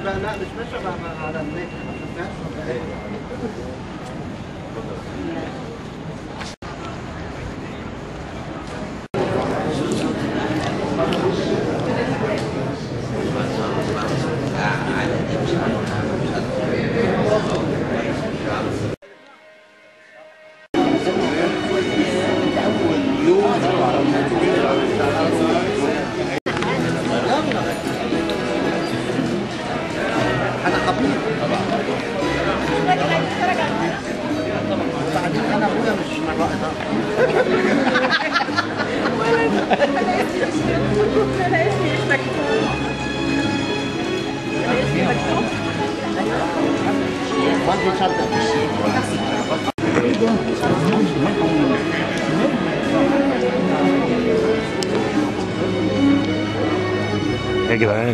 بقى لا مش ماشي بقى على النت انا حبيب وبعدين انا ابويا مش من الرائد انا اسمي مش مكتوب انا اسمي مكتوب وانت تصدق يا جدعان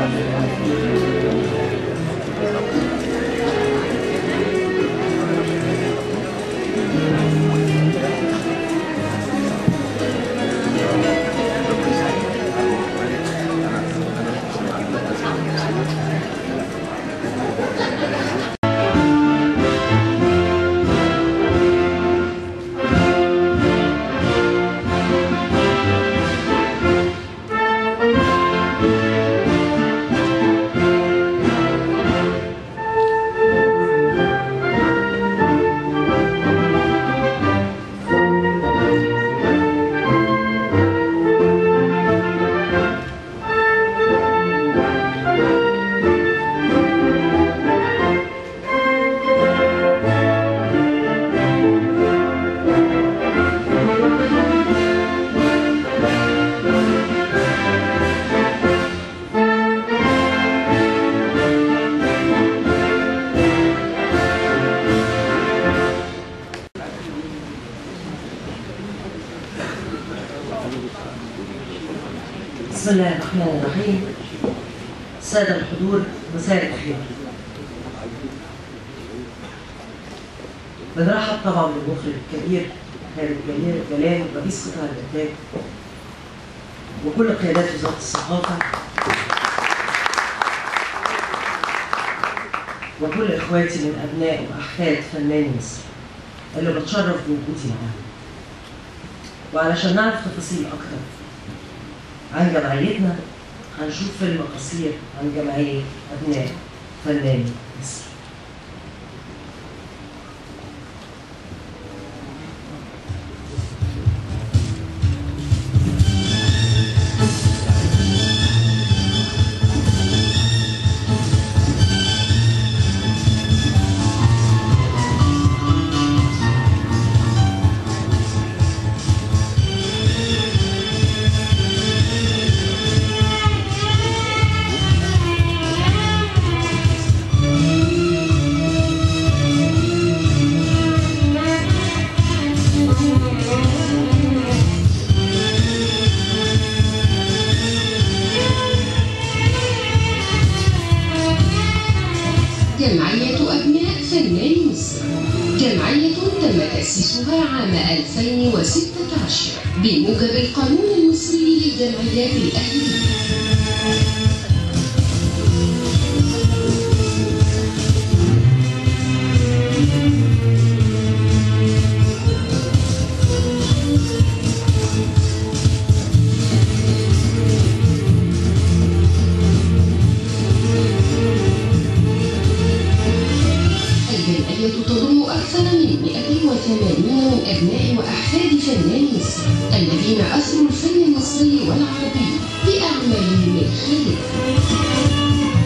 بسم الله الرحمن الرحيم السادة الحضور مساء الخير بنرحب طبعا بالمخرج الكبير خالد جلال جلال رئيس قطاع الإنتاج وكل قيادات وزارة الثقافة وكل إخواتي من أبناء وأحفاد فناني مصر اللي بتشرف بوجودي معاهم وعلشان نعرف تفاصيل أكتر عن جمعيتنا هنشوف فيلم قصير عن جمعية أبناء فناني مصر جمعية أبناء فنان مصر جمعية تم تأسيسها عام 2016 بموجب القانون المصري للجمعيات الأهلية الجمعية تضم أكثر من 180 من أبناء وأحفاد فنان مصر الذين أثروا الفن المصري والعربي بأعمالهم الخالدة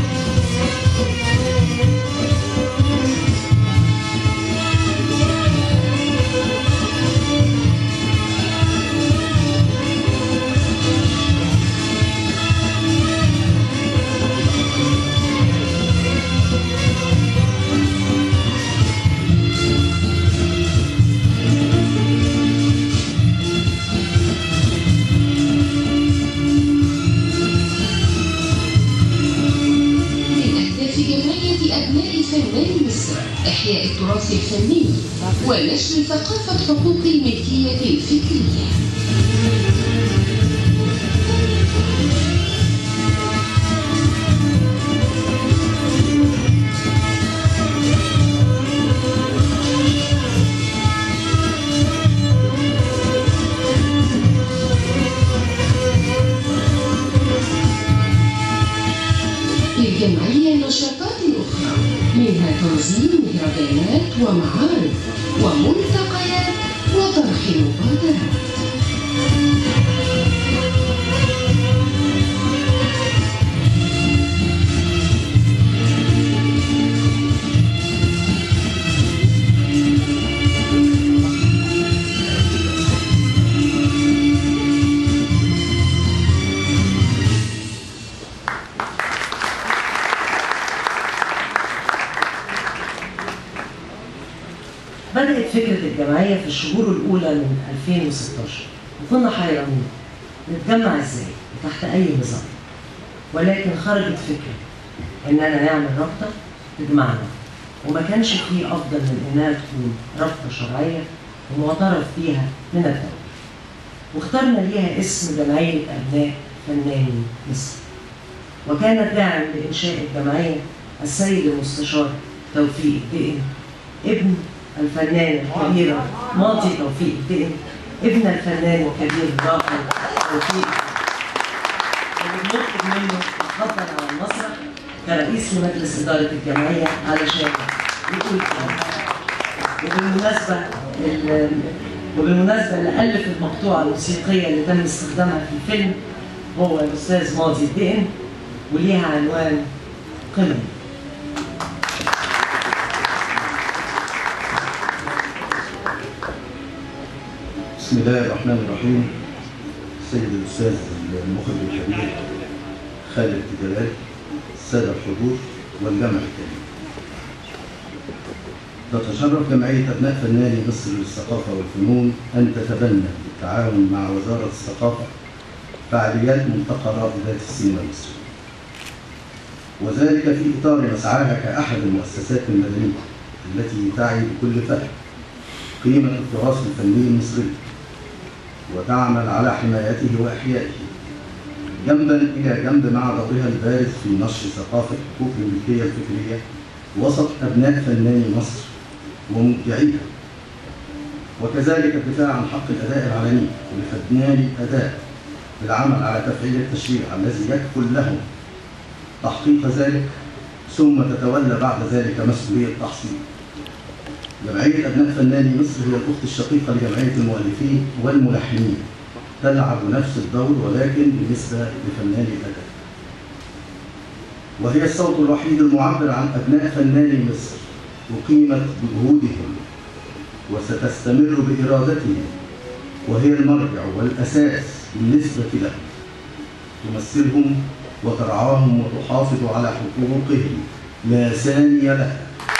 من أهداف جمعية أبناء فنان مصر إحياء التراث الفني ونشر ثقافة حقوق الملكية الفكرية مهرجانات ومعارض وملتقيات وطرح مبادرات بدأت فكرة الجمعية في الشهور الأولى من 2016 وكنا حيرانين نتجمع ازاي وتحت أي نظام ولكن خرجت فكرة إننا نعمل رابطة تجمعنا وما كانش فيه أفضل من إنها تكون رابطة شرعية ومعترف بيها من الدولة واخترنا ليها اسم جمعية أبناء فناني مصر وكان داعم لإنشاء الجمعية السيد المستشار توفيق الدقن ابن الفنان الكبير ماضي توفيق الدقن ابن الفنان الكبير الراحل توفيق اللي بنطلب منه يتفضل على المسرح كرئيس لمجلس إدارة الجمعية علشان يقول كلام وبالمناسبة ال- وبالمناسبة اللي ألف المقطوعة الموسيقية اللي تم استخدامها في الفيلم هو الأستاذ ماضي الدقن وليها عنوان قمم بسم الله الرحمن الرحيم السيد الأستاذ المخرج الكبير خالد جلال السادة الحضور والجمع الكريم تتشرف جمعية أبناء فناني مصر للثقافة والفنون أن تتبنى بالتعاون مع وزارة الثقافة فعاليات ملتقى رائدات السينما المصرية وذلك في إطار مسعاها كأحد المؤسسات المدنية التي تعي بكل فهم قيمة التراث الفني المصري وتعمل على حمايته وإحيائه جنبا إلى جنب مع دورها البارز في نشر ثقافة حقوق الملكية الفكرية وسط أبناء فناني مصر ومبدعيها وكذلك الدفاع عن حق الأداء العلني لفناني الأداء بالعمل على تفعيل التشريع الذي يكفل لهم تحقيق ذلك ثم تتولى بعد ذلك مسؤولية تحصيله جمعية أبناء فناني مصر هي الأخت الشقيقة لجمعية المؤلفين والملحنين تلعب نفس الدور ولكن بالنسبة لفناني الأداء وهي الصوت الوحيد المعبر عن أبناء فناني مصر وقيمة جهودهم وستستمر بإرادتهم وهي المرجع والأساس بالنسبة لهم تمثلهم وترعاهم وتحافظ على حقوقهم لا ثاني لها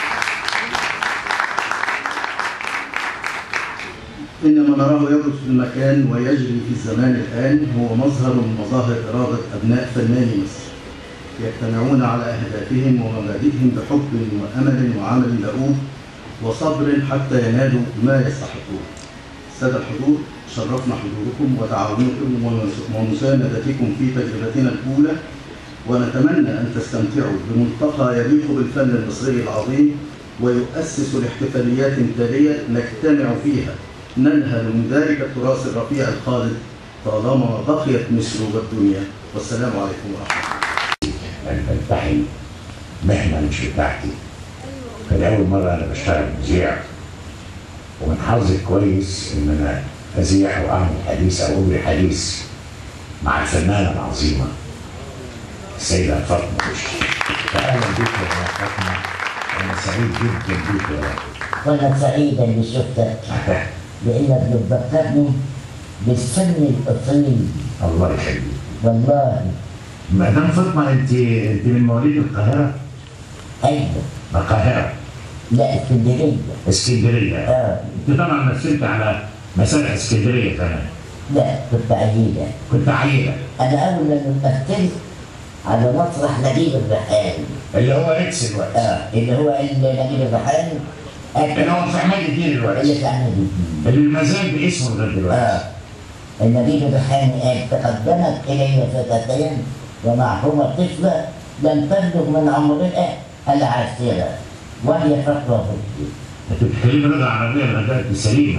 إن ما نراه يبرز في المكان ويجري في الزمان الآن هو مظهر من مظاهر إرادة أبناء فناني مصر يجتمعون على أهدافهم ومبادئهم بحب وأمل وعمل دؤوب وصبر حتى ينالوا ما يستحقون. السادة الحضور شرفنا حضوركم وتعاونكم ومساندتكم في تجربتنا الأولى ونتمنى أن تستمتعوا بملتقى يليق بالفن المصري العظيم ويؤسس لاحتفاليات تالية نجتمع فيها ننهل من ذلك التراث الرفيع الخالد طالما بقيت مصر والدنيا والسلام عليكم ورحمة الله أنا بنتحي مهنة مش بتاعتي كان أول مرة أنا بشتغل مذيع ومن حظي كويس إن أنا أذيع وأعمل حديث أو أجري حديث مع الفنانة العظيمة السيدة فاطمة رشدي فأهلا بك يا فاطمة أنا سعيد جدا بك يا رب وأنا سعيدة إني شفتك لأنك بتذكرني بالفن الأصيل الله يخليك والله مدام فاطمة أنت أنت من مواليد القاهرة؟ أيوة القاهرة لا اسكندرية اسكندرية آه أنت طبعا مثلت على مسارح اسكندرية كمان لا كنت عيلة كنت عيلة أنا أول ما مثلت على مسرح نجيب الريحاني اللي هو اكس دلوقتي آه اللي هو ال- نجيب الريحاني اللي هو في عماد الدين اللي دلوقتي في عماد الدين اللي ما زال باسمه لغايه دلوقتي آه النبي الريحاني قال تقدمت إلي فتاتين ومعهما طفلة لم تبلغ من عمرها العاشرة وهي فقرة فكري انت بتتكلمي لغه عربيه لغايه سليمه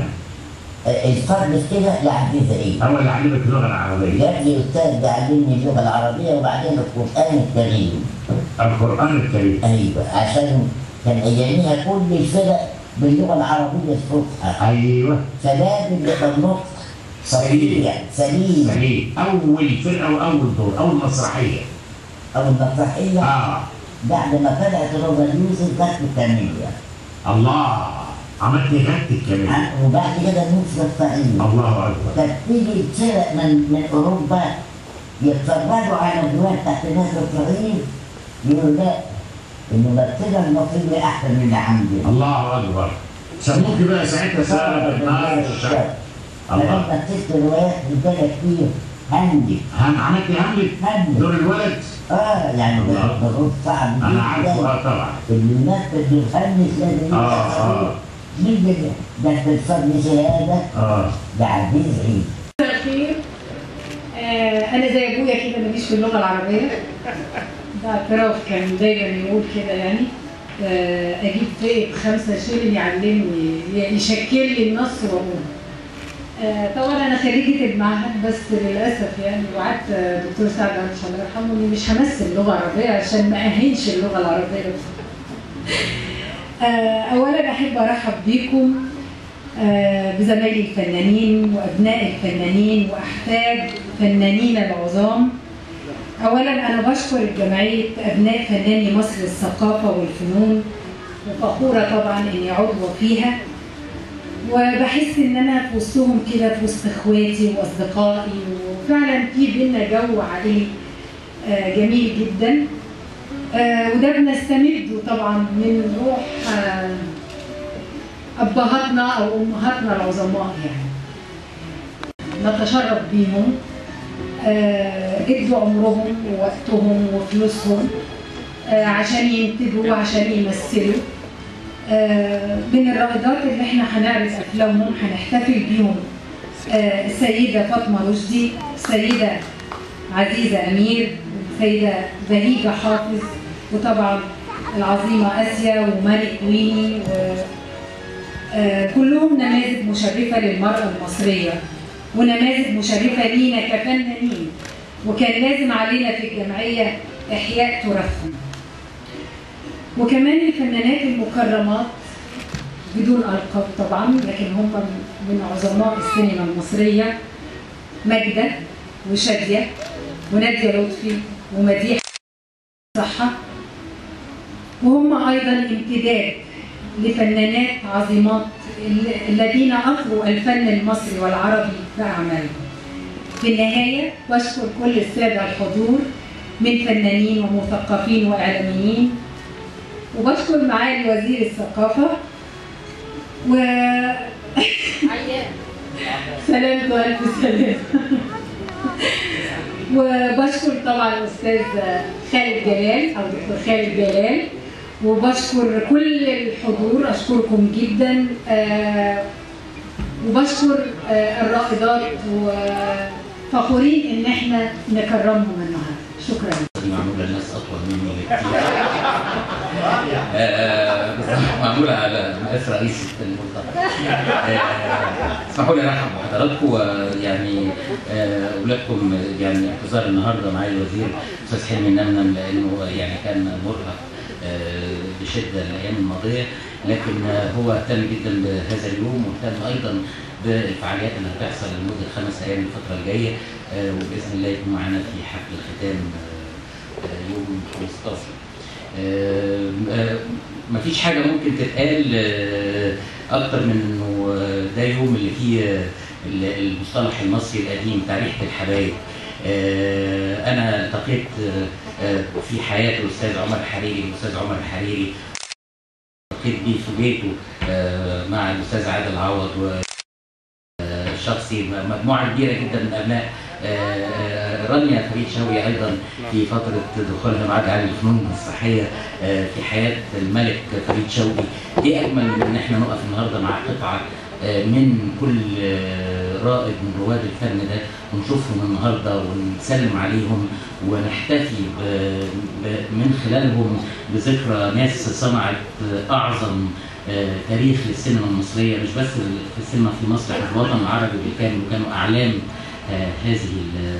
الفرد كده لعزيزة إيه؟ هو اللي علمك اللغه العربيه جاب لي أستاذ بيعلمني اللغة العربية وبعدين القرآن الكريم القران الكريم أيوه عشان كان اياميها كل الفرق باللغه العربيه الفصحى ايوه فلازم يبقى النطق صحيح سليم صحيح اول فرقه واول دور اول مسرحيه او المسرحيه اه بعد ما طلعت روبا يوسف جت الثانيه الله عملت غد كمان وبعد كده نصف الصعيد الله اكبر كانت تيجي الفرق من من اوروبا يتفرجوا على الدول تحت نصف الصعيد يقولوا لا الممثله المصريه احسن من اللي عندنا الله اكبر سموك بقى ساعتها ساره بالنار الله لما مثلت روايات رجاله كتير هندي هم عملت هملت هندي دور الولد اه يعني ده الله. ده دور صعب انا عارفه جدا اه طبعا اللي ينفذ يفنش لازم آه، يبقى آه. صحيح. مين ده؟ ده في الفضل شهاده اه ده عزيز عيد الخير آه انا زي ابويا كده ماليش في اللغه العربيه ده اعتراف كان دايما يقول كده يعني آه اجيب فئه خمسه شيلين يعلمني يشكل لي النص واقول آه طبعا انا خريجه المعهد بس للاسف يعني وعدت آه، دكتور سعد عبد الله يرحمه اني مش همثل لغه عربيه عشان ما اهينش اللغه العربيه آه اولا احب ارحب بيكم آه، بزمايلي الفنانين وابناء الفنانين واحفاد فنانين العظام اولا انا بشكر جمعيه ابناء فناني مصر الثقافه والفنون وفخوره طبعا اني عضوه فيها وبحس ان انا في وسطهم كده في وسط اخواتي واصدقائي وفعلا في بينا جو عائلي آه، جميل جدا آه، وده بنستمد طبعا من روح آه، أبهاتنا أو أمهاتنا العظماء يعني نتشرف بيهم آه، ادوا عمرهم ووقتهم وفلوسهم آه، عشان ينتجوا وعشان يمثلوا آه، من الرائدات اللي احنا هنعرض افلامهم هنحتفل بيهم آه، السيده فاطمه رشدي السيده عزيزه امير السيده بهيجه حافظ وطبعا العظيمه اسيا وماري كويني و آه، كلهم نماذج مشرفة للمرأة المصرية ونماذج مشرفة لينا كفنانين وكان لازم علينا في الجمعية إحياء تراثهم وكمان الفنانات المكرمات بدون ألقاب طبعا لكن هم من عظماء السينما المصرية ماجدة وشادية ونادية لطفي ومديحة صحة وهم أيضا امتداد لفنانات عظيمات ال- الذين أثروا الفن المصري والعربي بأعمالهم. في النهاية بشكر كل السادة الحضور من فنانين ومثقفين وإعلاميين وبشكر معالي وزير الثقافة و سلامته ألف سلامة وبشكر طبعا الأستاذ خالد جلال أو دكتور خالد جلال وبشكر كل الحضور أشكركم جدا آه، وبشكر آه، الرائدات وفخورين إن احنا نكرمهم النهارده شكرا معمولة الناس أطول مني بكتير. آه، بس معمولة على مقاس رئيس المنطقة. آه، اسمحوا لي أرحب بحضراتكم ويعني آه، أقول لكم يعني اعتذار النهارده معالي الوزير أستاذ حلمي النمنم لأنه يعني كان مرهق آه، بشدة الأيام الماضية لكن آه، هو اهتم جدا بهذا اليوم واهتم أيضا بالفعاليات اللي هتحصل لمدة خمس أيام الفترة الجاية آه، وبإذن الله يكون معانا في حفل الختام آه، آه، يوم 15 آه، آه، مفيش حاجة ممكن تتقال آه، أكتر من إنه آه، ده يوم اللي فيه آه، ال- المصطلح المصري القديم تاريخ الحبايب آه، أنا التقيت آه، آه، في حياة الأستاذ عمر الحريري الأستاذ عمر الحريري التقيت بيه في بيته آه، مع الأستاذ عادل عوض و الشخصي مجموعه كبيره جدا من ابناء آه، آه، رانيا فريد شوقي ايضا في فتره دخولها معاد عالي الفنون المسرحيه آه، في حياه الملك فريد شوقي ايه اجمل من ان احنا نقف النهارده مع قطعه آه، من كل آه، رائد من رواد الفن ده ونشوفهم النهارده ونسلم عليهم ونحتفي ب- ب- من خلالهم بذكرى ناس صنعت آه، اعظم آه، تاريخ للسينما المصريه مش بس في السينما في مصر في الوطن العربي بالكامل وكانوا اعلام آه، هذه ال-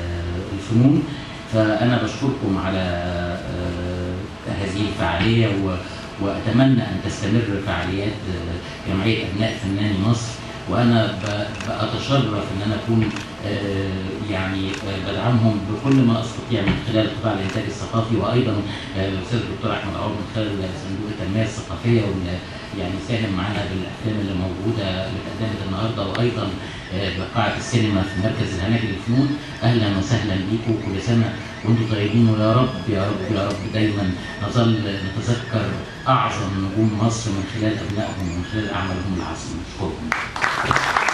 الفنون فانا بشكركم على آه، هذه الفعاليه و- واتمنى ان تستمر فعاليات آه، جمعيه ابناء فناني مصر وانا ب- بتشرف ان انا اكون آه، يعني آه، بدعمهم بكل ما استطيع من خلال قطاع الانتاج الثقافي وايضا آه، الاستاذ الدكتور احمد عمر من خلال صندوق التنميه الثقافيه واللي يعني ساهم معانا بالافلام اللي موجوده اللي اتقدمت النهارده وايضا آه، بقاعه السينما في مركز الهناجر للفنون اهلا وسهلا بيكم كل سنه وانتم طيبين ويا رب يا رب يا رب دايما نظل نتذكر اعظم نجوم مصر من خلال ابنائهم ومن خلال اعمالهم العظيمه اشكركم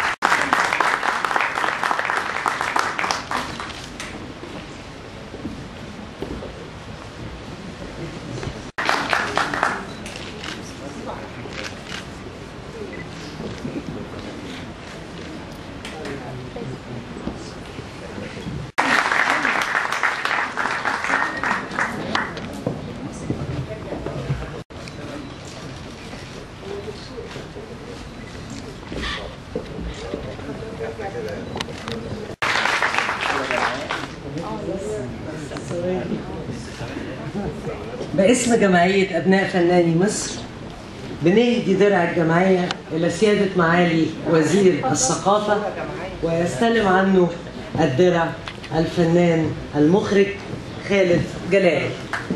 باسم جمعية أبناء فناني مصر بنهدي درع الجمعية إلى سيادة معالي وزير الثقافة ويستلم عنه الدرع الفنان المخرج خالد جلال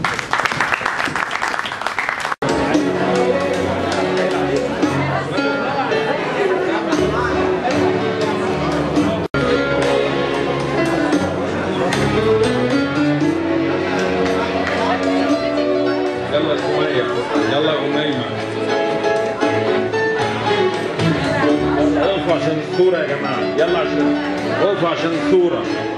يلا سمية يلا أميمة وقفوا عشان الصورة يا جماعة يلا عشان وقفوا عشان الصورة